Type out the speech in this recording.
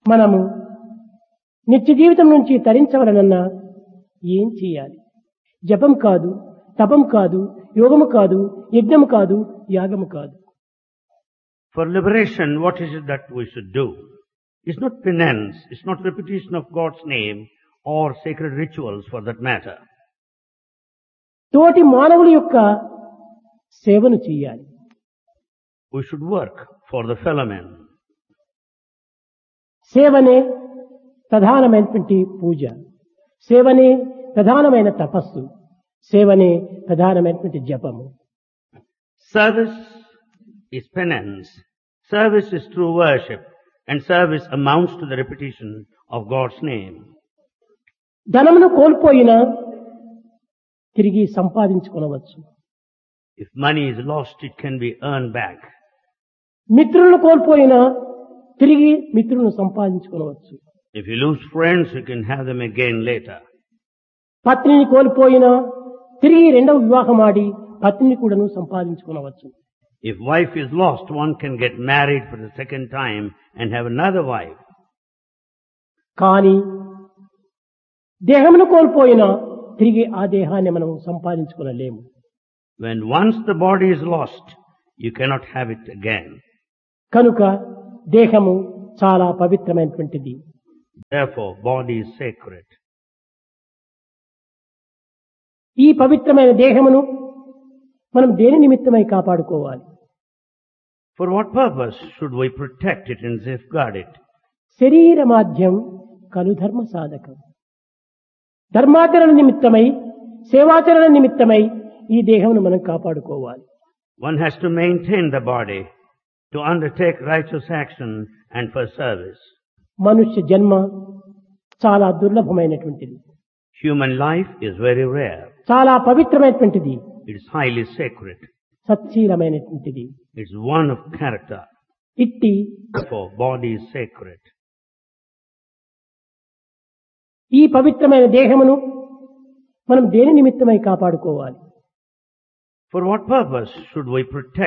మనము నిత్య జీవితం నుంచి తరించవలనన్నా ఏం చేయాలి జపం కాదు తపం కాదు యోగము కాదు యజ్ఞము కాదు యాగము కాదు For liberation, what is it that we should do? It's not penance, it's not repetition of God's name or sacred rituals for that matter. తోటి మానవుల యొక్క సేవను చేయాలి We should work for the fellow men. సేవనే ప్రధానమైనటువంటి పూజ సేవనే ప్రధానమైన తపస్సు సేవనే ప్రధానమైనటువంటి జపము Service is penance. Service is true worship. And service amounts to the repetition of God's name. ధనమును కోల్పోయినా తిరిగి సంపాదించుకొనవచ్చు If money is lost, it can be earned back. మిత్రులను కోల్పోయినా తిరిగి మిత్రులను సంపాదించుకొనవచ్చు If you lose friends, you can have them again later. పత్నిని కోల్పోయినా తిరిగి రెండవ వివాహం ఆడి పత్నిని కూడాను సంపాదించుకొనవచ్చు If wife is lost, one can get married for the second time and have another wife. కానీ దేహమును కోల్పోయినా తిరిగి ఆ దేహాన్ని మనం సంపాదించుకొనలేము When once the body is lost, you cannot have it again. కనుక దేహము చాలా పవిత్రమైనటువంటిది Therefore, body is sacred. ఈ పవిత్రమైన దేహమును మనం దేని నిమిత్తమై కాపాడుకోవాలి For what purpose should we protect it and safeguard it? శరీర మాధ్యం కలు ధర్మ సాధకం ధర్మాచరణ నిమిత్తమై సేవాచరణ నిమిత్తమై ఈ దేహమును మనం కాపాడుకోవాలి One has to maintain the body to undertake righteous action and for service. మనుష్య జన్మ చాలా దుర్లభమైనటువంటిది Human life is very rare. చాలా పవిత్రమైనటువంటిది It is highly sacred. సత్శీలమైనటువంటిది It's one of character. ఇట్టి Therefore, body is sacred. ఈ పవిత్రమైన దేహమును మనం దేని నిమిత్తమై కాపాడుకోవాలి For what purpose should we protect